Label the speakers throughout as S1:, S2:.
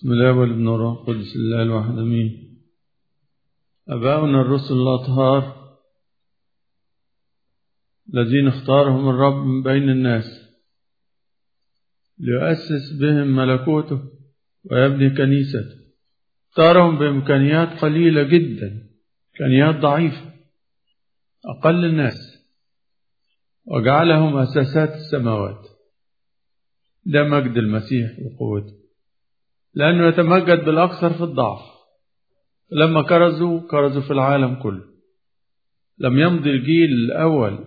S1: بسم الله والابن والروح القدس الله الواحد امين اباؤنا الرسل الاطهار الذين اختارهم الرب من بين الناس ليؤسس بهم ملكوته ويبني كنيسته اختارهم بامكانيات قليله جدا امكانيات ضعيفه اقل الناس وجعلهم اساسات السماوات ده مجد المسيح وقوته لأنه يتمجد بالأكثر في الضعف لما كرزوا كرزوا في العالم كله لم يمضي الجيل الأول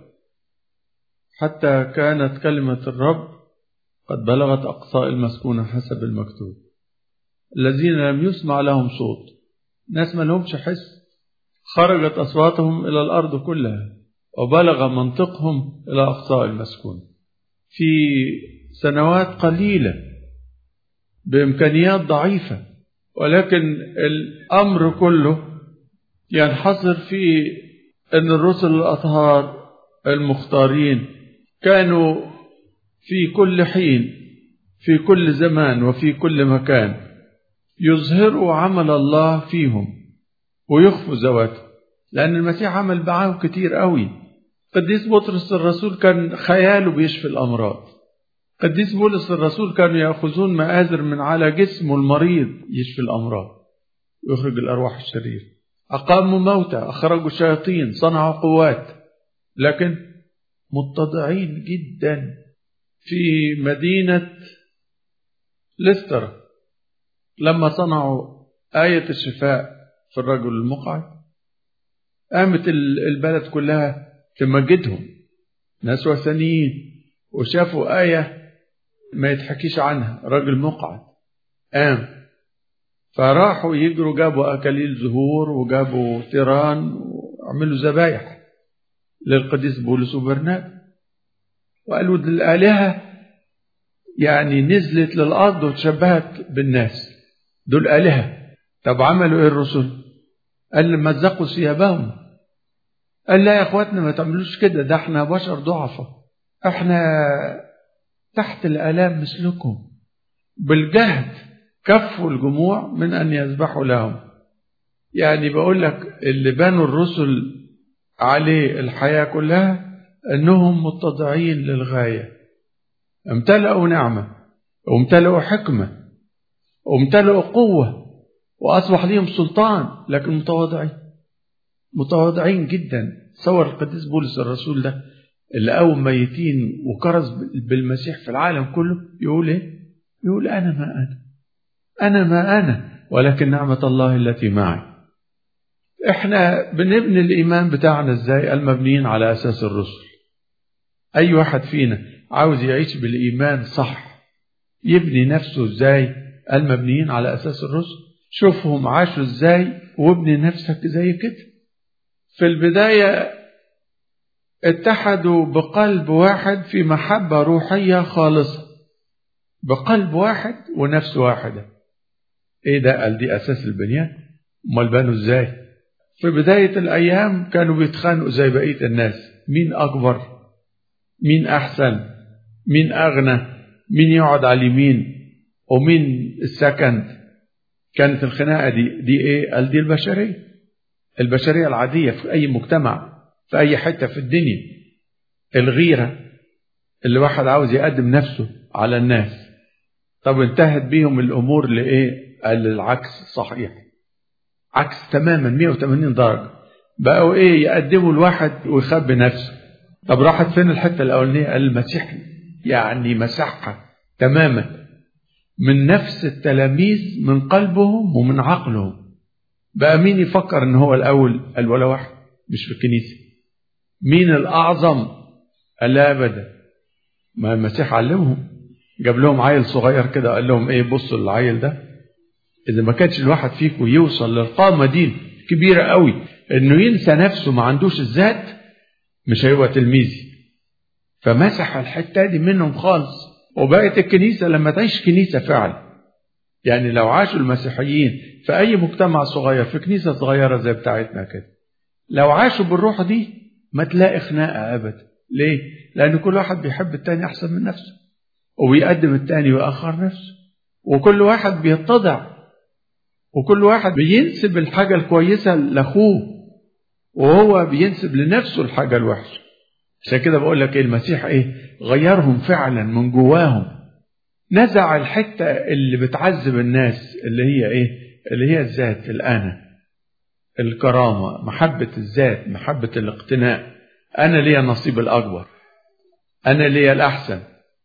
S1: حتى كانت كلمة الرب قد بلغت أقصاء المسكونة حسب المكتوب الذين لم يسمع لهم صوت ناس ما لهمش حس خرجت أصواتهم إلى الأرض كلها وبلغ منطقهم إلى أقصاء المسكونة في سنوات قليله بإمكانيات ضعيفة ولكن الأمر كله ينحصر في أن الرسل الأطهار المختارين كانوا في كل حين في كل زمان وفي كل مكان يظهروا عمل الله فيهم ويخفوا ذواته لأن المسيح عمل معاهم كتير قوي قديس بطرس الرسول كان خياله بيشفي الأمراض قديس بولس الرسول كانوا يأخذون مآزر من على جسمه المريض يشفي الأمراض ويخرج الأرواح الشريرة أقاموا موتى أخرجوا الشياطين صنعوا قوات لكن متضعين جدا في مدينة لستر لما صنعوا آية الشفاء في الرجل المقعد قامت البلد كلها تمجدهم ناس وثنيين وشافوا آية ما يتحكيش عنها راجل مقعد قام فراحوا يجروا جابوا أكاليل زهور وجابوا تيران وعملوا ذبايح للقديس بولس وبرناب وقالوا دي الآلهة يعني نزلت للأرض وتشبهت بالناس دول آلهة طب عملوا إيه الرسل؟ قال لما مزقوا ثيابهم قال لا يا اخواتنا ما تعملوش كده ده احنا بشر ضعفة احنا تحت الآلام مثلكم بالجهد كفوا الجموع من أن يذبحوا لهم يعني بقول لك اللي بنوا الرسل عليه الحياة كلها أنهم متضعين للغاية امتلأوا نعمة وامتلأوا حكمة وامتلأوا قوة وأصبح لهم سلطان لكن متواضعين متواضعين جدا صور القديس بولس الرسول ده اللي قوم ميتين وكرز بالمسيح في العالم كله يقول ايه يقول انا ما انا انا ما انا ولكن نعمه الله التي معي احنا بنبني الايمان بتاعنا ازاي المبنيين على اساس الرسل اي واحد فينا عاوز يعيش بالايمان صح يبني نفسه ازاي المبنيين على اساس الرسل شوفهم عاشوا ازاي وابني نفسك زي كده في البدايه اتحدوا بقلب واحد في محبة روحية خالصة بقلب واحد ونفس واحدة ايه ده قال دي اساس البنيان امال بنوا ازاي في بداية الايام كانوا بيتخانقوا زي بقية الناس مين اكبر مين احسن مين اغنى مين يقعد على اليمين ومين السكند كانت الخناقة دي دي ايه قال دي البشرية البشرية العادية في اي مجتمع في أي حتة في الدنيا الغيرة اللي واحد عاوز يقدم نفسه على الناس طب انتهت بيهم الأمور لإيه؟ قال العكس صحيح عكس تماما 180 درجة بقوا إيه يقدموا الواحد ويخبي نفسه طب راحت فين الحتة الأولانية؟ قال المسيح يعني مسحها تماما من نفس التلاميذ من قلبهم ومن عقلهم بقى مين يفكر ان هو الاول قال ولا واحد مش في الكنيسه مين الأعظم؟ قال لا أبدا ما المسيح علمهم جاب لهم عيل صغير كده قال لهم إيه بصوا للعيل ده إذا ما كانش الواحد فيكم يوصل للقامة دي كبيرة قوي إنه ينسى نفسه ما عندوش الذات مش هيبقى تلميذي فمسح الحتة دي منهم خالص وبقت الكنيسة لما تعيش كنيسة فعلا يعني لو عاشوا المسيحيين في أي مجتمع صغير في كنيسة صغيرة زي بتاعتنا كده لو عاشوا بالروح دي ما تلاقي خناقة أبدا ليه؟ لأن كل واحد بيحب التاني أحسن من نفسه وبيقدم التاني ويأخر نفسه وكل واحد بيتضع وكل واحد بينسب الحاجة الكويسة لأخوه وهو بينسب لنفسه الحاجة الوحشة عشان كده بقول لك ايه المسيح ايه غيرهم فعلا من جواهم نزع الحتة اللي بتعذب الناس اللي هي ايه اللي هي الذات الأنا الكرامة محبة الذات محبة الاقتناء أنا ليا النصيب الأكبر أنا ليا الأحسن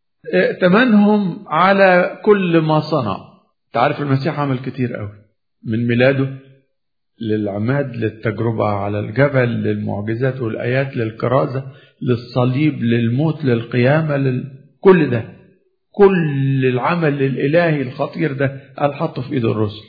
S1: ائتمنهم على كل ما صنع تعرف المسيح عمل كتير قوي من ميلاده للعماد للتجربة على الجبل للمعجزات والآيات للكرازة للصليب للموت للقيامة لل... كل ده كل العمل الإلهي الخطير ده قال حطه في إيد الرسل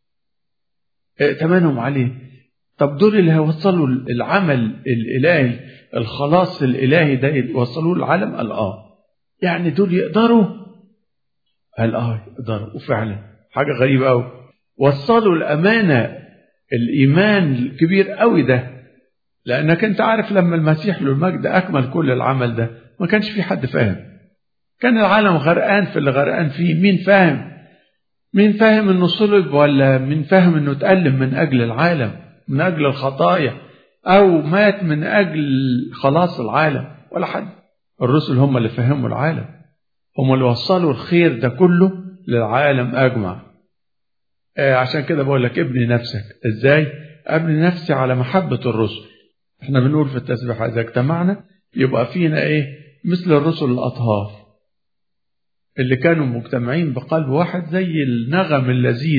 S1: ائتمنهم عليه طب دول اللي هيوصلوا العمل الإلهي الخلاص الإلهي ده يوصلوه للعالم قال آه يعني دول يقدروا قال آه يقدروا وفعلا حاجة غريبة أوي وصلوا الأمانة الإيمان الكبير قوي ده لأنك أنت عارف لما المسيح له المجد أكمل كل العمل ده ما كانش في حد فاهم كان العالم غرقان في اللي غرقان فيه مين فاهم مين فاهم انه صلب ولا مين فاهم انه اتألم من اجل العالم من اجل الخطايا او مات من اجل خلاص العالم ولا حد الرسل هم اللي فهموا العالم هم اللي وصلوا الخير ده كله للعالم اجمع آه عشان كده بقول لك ابني نفسك ازاي ابني نفسي على محبة الرسل احنا بنقول في التسبيح اذا اجتمعنا يبقى فينا ايه مثل الرسل الاطهار اللي كانوا مجتمعين بقلب واحد زي النغم اللذيذ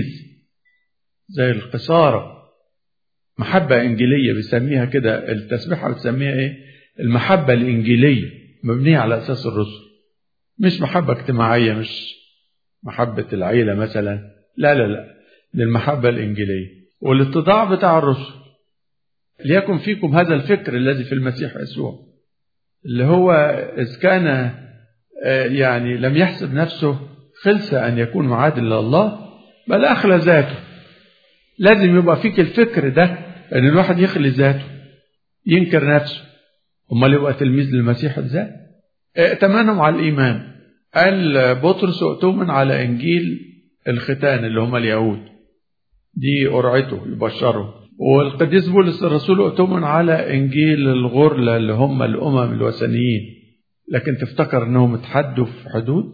S1: زي القصارة محبة إنجيلية بيسميها كده التسبيحة بتسميها إيه المحبة الإنجيلية مبنية على أساس الرسل مش محبة اجتماعية مش محبة العيلة مثلا لا لا لا دي المحبة الإنجيلية والاتضاع بتاع الرسل ليكن فيكم هذا الفكر الذي في المسيح يسوع اللي هو إذ كان يعني لم يحسب نفسه خلصة أن يكون معادل لله بل أخلى ذاته لازم يبقى فيك الفكر ده أن الواحد يخلي ذاته ينكر نفسه أمال يبقى تلميذ للمسيح ازاي؟ ائتمنهم على الإيمان قال بطرس اؤتمن على إنجيل الختان اللي هم اليهود دي قرعته يبشرهم والقديس بولس الرسول اؤتمن على إنجيل الغرلة اللي هم الأمم الوثنيين لكن تفتكر انهم اتحدوا في حدود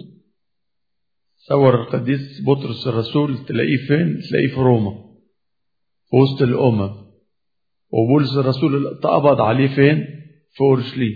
S1: صور القديس بطرس الرسول تلاقيه فين تلاقيه في روما في وسط الامم وبولس الرسول اتقبض عليه فين في اورشليم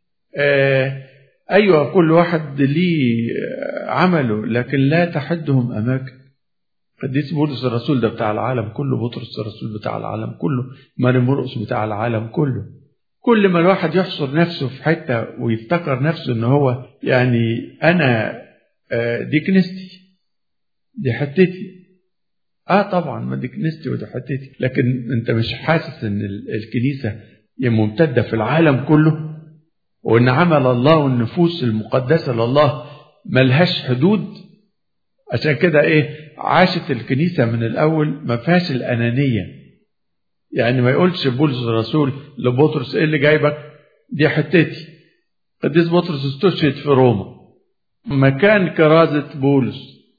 S1: آه ايوه كل واحد ليه عمله لكن لا تحدهم اماكن قديس بولس الرسول ده بتاع العالم كله بطرس الرسول بتاع العالم كله ماري مرقس بتاع العالم كله كل ما الواحد يحصر نفسه في حتة ويفتكر نفسه ان هو يعني انا دي كنيستي دي حتتي اه طبعا ما دي كنيستي ودي حتتي لكن انت مش حاسس ان الكنيسة ممتدة في العالم كله وان عمل الله والنفوس المقدسة لله ملهاش حدود عشان كده ايه عاشت الكنيسة من الاول ما فيهاش الانانية يعني ما يقولش بولس الرسول لبطرس ايه اللي جايبك دي حتتي قديس بطرس استشهد في روما مكان كرازة بولس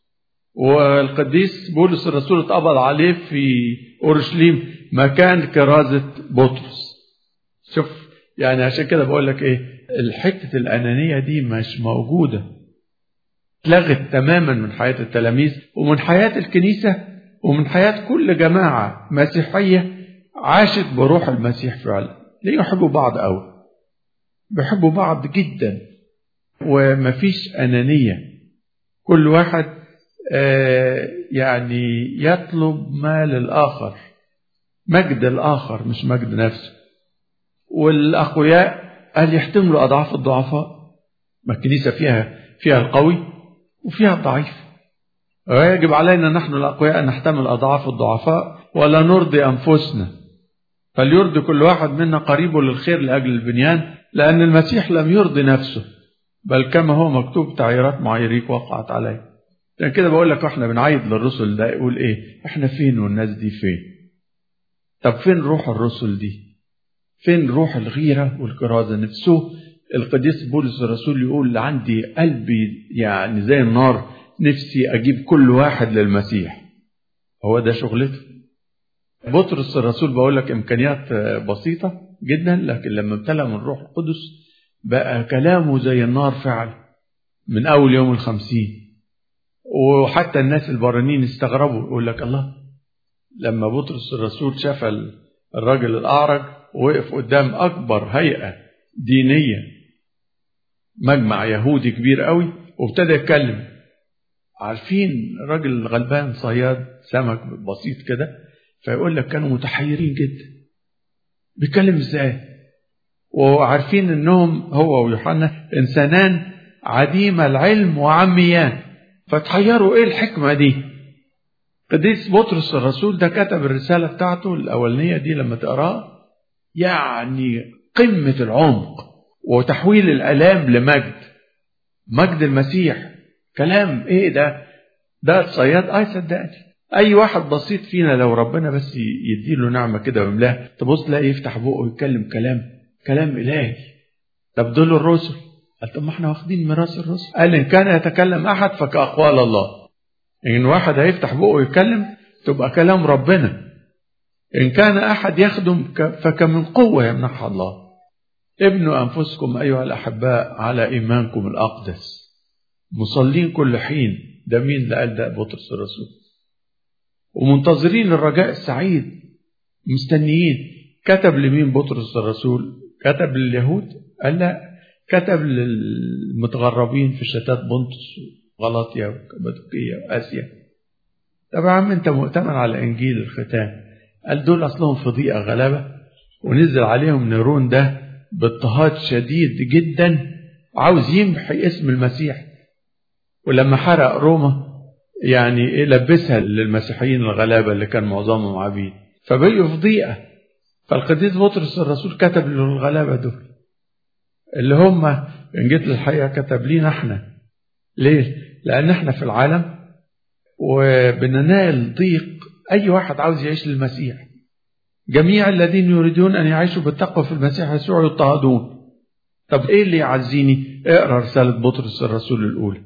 S1: والقديس بولس الرسول اتقبض عليه في اورشليم مكان كرازة بطرس شوف يعني عشان كده بقول لك ايه الحتة الأنانية دي مش موجودة اتلغت تماما من حياة التلاميذ ومن حياة الكنيسة ومن حياة كل جماعة مسيحية عاشت بروح المسيح فعلا ليه يحبوا بعض قوي بيحبوا بعض جدا ومفيش أنانية كل واحد آه يعني يطلب ما للآخر مجد الآخر مش مجد نفسه والأقوياء قال يحتملوا أضعاف الضعفاء ما الكنيسة فيها فيها القوي وفيها الضعيف ويجب علينا نحن الأقوياء أن نحتمل أضعاف الضعفاء ولا نرضي أنفسنا فليرضي كل واحد منا قريبه للخير لأجل البنيان لأن المسيح لم يرضي نفسه بل كما هو مكتوب تعييرات معاييريك وقعت عليه عشان كده بقول لك احنا بنعيد للرسل ده يقول ايه احنا فين والناس دي فين طب فين روح الرسل دي فين روح الغيرة والكرازة نفسه القديس بولس الرسول يقول عندي قلبي يعني زي النار نفسي أجيب كل واحد للمسيح هو ده شغلته بطرس الرسول بقول لك إمكانيات بسيطة جدا لكن لما امتلأ من روح القدس بقى كلامه زي النار فعلا من أول يوم الخمسين وحتى الناس البرانيين استغربوا يقول لك الله لما بطرس الرسول شاف الراجل الأعرج وقف قدام أكبر هيئة دينية مجمع يهودي كبير قوي وابتدى يتكلم عارفين راجل غلبان صياد سمك بسيط كده فيقول لك كانوا متحيرين جدا بيتكلم ازاي وعارفين انهم هو ويوحنا انسانان عديم العلم وعميان فتحيروا ايه الحكمه دي قديس بطرس الرسول ده كتب الرساله بتاعته الاولانيه دي لما تقراها يعني قمه العمق وتحويل الالام لمجد مجد المسيح كلام ايه ده ده الصياد اي صدقني اي واحد بسيط فينا لو ربنا بس يديله نعمه كده ويملاه تبص تلاقي يفتح بقه ويتكلم كلام كلام الهي طب دول الرسل قال طب ما احنا واخدين ميراث الرسل قال ان كان يتكلم احد فكاقوال الله ان واحد هيفتح بقه ويتكلم تبقى كلام ربنا ان كان احد يخدم فكمن قوه يمنحها الله ابنوا انفسكم ايها الاحباء على ايمانكم الاقدس مصلين كل حين ده مين اللي قال ده بطرس الرسول ومنتظرين الرجاء السعيد مستنيين كتب لمين بطرس الرسول كتب لليهود قال لا كتب للمتغربين في شتات بنطس وغلطيا وكبادوكية وآسيا طب يا عم انت مؤتمن على انجيل الختان قال دول اصلهم في ضيقه غلبه ونزل عليهم نيرون ده باضطهاد شديد جدا عاوز يمحي اسم المسيح ولما حرق روما يعني ايه لبسها للمسيحيين الغلابه اللي كان معظمهم عبيد فبقوا في ضيقه فالقديس بطرس الرسول كتب للغلابه دول اللي هم ان جيت للحقيقه كتب لينا احنا ليه؟ لان احنا في العالم وبننال ضيق اي واحد عاوز يعيش للمسيح جميع الذين يريدون ان يعيشوا بالتقوى في المسيح يسوع يضطهدون طب ايه اللي يعزيني اقرا رساله بطرس الرسول الاولى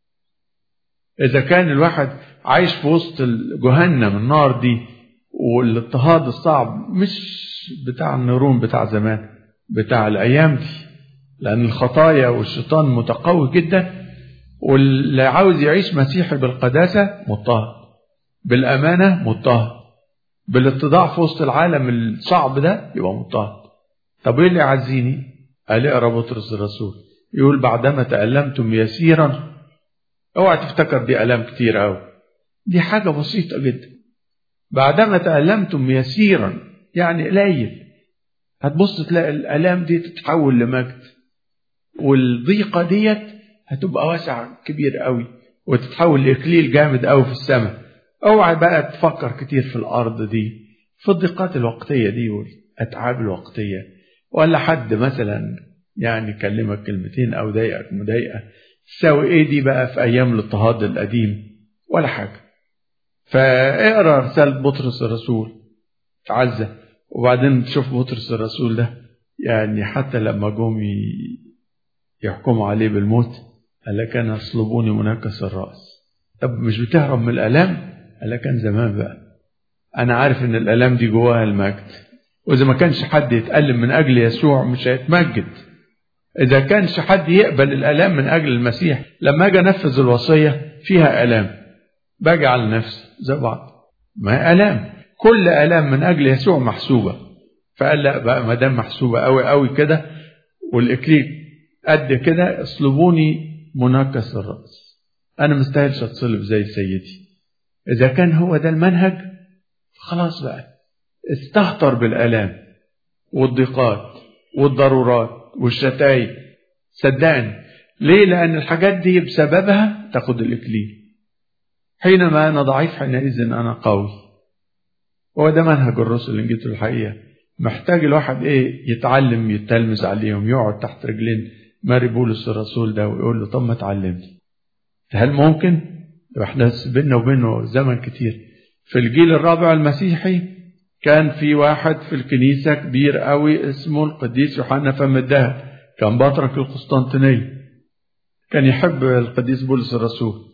S1: اذا كان الواحد عايش في وسط جهنم النار دي والاضطهاد الصعب مش بتاع النيرون بتاع زمان بتاع الايام دي لان الخطايا والشيطان متقوي جدا واللي عاوز يعيش مسيحي بالقداسه مضطهد بالامانه مضطهد بالاتضاع في وسط العالم الصعب ده يبقى مضطهد طب ايه اللي يعزيني قال اقرا بطرس الرسول يقول بعدما تألمتم يسيرا اوعى تفتكر دي الام كتير قوي دي حاجه بسيطه جدا بعدما تألمتم يسيرا يعني قليل هتبص تلاقي الالام دي تتحول لمجد والضيقه ديت هتبقى واسعه كبير قوي وتتحول لاكليل جامد قوي في السماء اوعى بقى تفكر كتير في الارض دي في الضيقات الوقتيه دي والاتعاب الوقتيه ولا حد مثلا يعني كلمك كلمتين او ضايقك مضايقه تساوي ايه دي بقى في ايام الاضطهاد القديم ولا حاجه فاقرا رساله بطرس الرسول تعزى وبعدين تشوف بطرس الرسول ده يعني حتى لما جم يحكموا عليه بالموت قال لك انا اصلبوني منكس الراس طب مش بتهرب من الالام قال لك كان زمان بقى انا عارف ان الالام دي جواها المجد واذا ما كانش حد يتالم من اجل يسوع مش هيتمجد اذا كانش حد يقبل الالام من اجل المسيح لما اجي انفذ الوصيه فيها الام باجي على نفسي زي بعض ما هي الام كل الام من اجل يسوع محسوبه فقال لا بقى ما دام محسوبه قوي قوي كده والاكليل قد كده اصلبوني منكس الراس انا مستاهلش اتصلب زي سيدي اذا كان هو ده المنهج خلاص بقى استهتر بالالام والضيقات والضرورات والشتايم صدقني ليه لان الحاجات دي بسببها تاخد الاكليل حينما انا ضعيف حينئذ انا قوي هو ده منهج الرسل ان جيت الحقيقه محتاج الواحد ايه يتعلم يتلمذ عليهم يقعد تحت رجلين ماري بولس الرسول ده ويقول له طب ما تعلمني هل ممكن احنا بينا وبينه زمن كتير في الجيل الرابع المسيحي كان في واحد في الكنيسة كبير قوي اسمه القديس يوحنا فم الدهب كان بطرك القسطنطينية كان يحب القديس بولس الرسول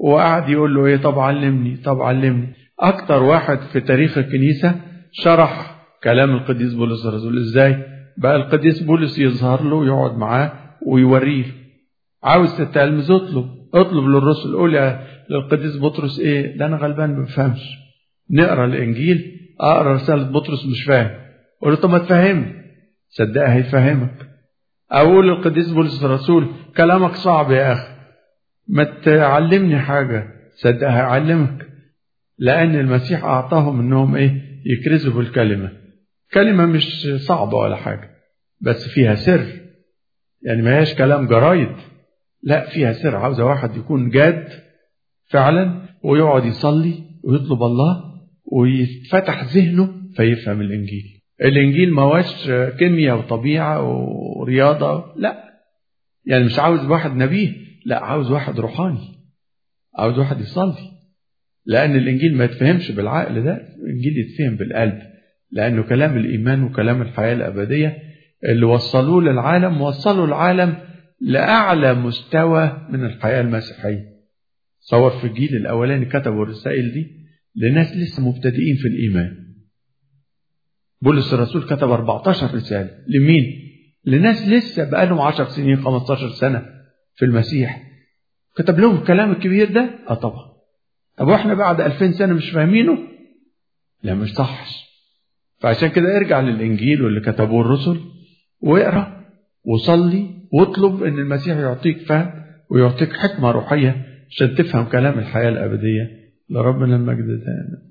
S1: وقعد يقول له ايه طب علمني طب علمني اكتر واحد في تاريخ الكنيسة شرح كلام القديس بولس الرسول ازاي بقى القديس بولس يظهر له ويقعد معاه ويوريه عاوز تتلمذ اطلب اطلب للرسل قول يا للقديس بطرس ايه ده انا غلبان ما بفهمش نقرا الانجيل اقرا رساله بطرس مش فاهم قول له طب ما تفهمني صدقها هيفهمك اقول للقديس بولس الرسول كلامك صعب يا اخي ما تعلمني حاجه صدقها هيعلمك لان المسيح اعطاهم انهم ايه يكرزوا بالكلمه كلمه مش صعبه ولا حاجه بس فيها سر يعني ما هياش كلام جرايد لا فيها سر عاوزه واحد يكون جاد فعلا ويقعد يصلي ويطلب الله ويتفتح ذهنه فيفهم الانجيل الانجيل ما هوش كيمياء وطبيعه ورياضه لا يعني مش عاوز واحد نبيه لا عاوز واحد روحاني عاوز واحد يصلي لان الانجيل ما يتفهمش بالعقل ده الانجيل يتفهم بالقلب لانه كلام الايمان وكلام الحياه الابديه اللي وصلوه للعالم وصلوا العالم لاعلى مستوى من الحياه المسيحيه صور في الجيل الاولاني كتبوا الرسائل دي لناس لسه مبتدئين في الايمان بولس الرسول كتب 14 رسالة لمين؟ لناس لسه بقالهم 10 سنين 15 سنة في المسيح كتب لهم الكلام الكبير ده؟ اه طبعا طب واحنا بعد 2000 سنة مش فاهمينه؟ لا مش صحش فعشان كده ارجع للإنجيل واللي كتبوه الرسل واقرا وصلي واطلب ان المسيح يعطيك فهم ويعطيك حكمة روحية عشان تفهم كلام الحياة الأبدية لربنا المجد دائما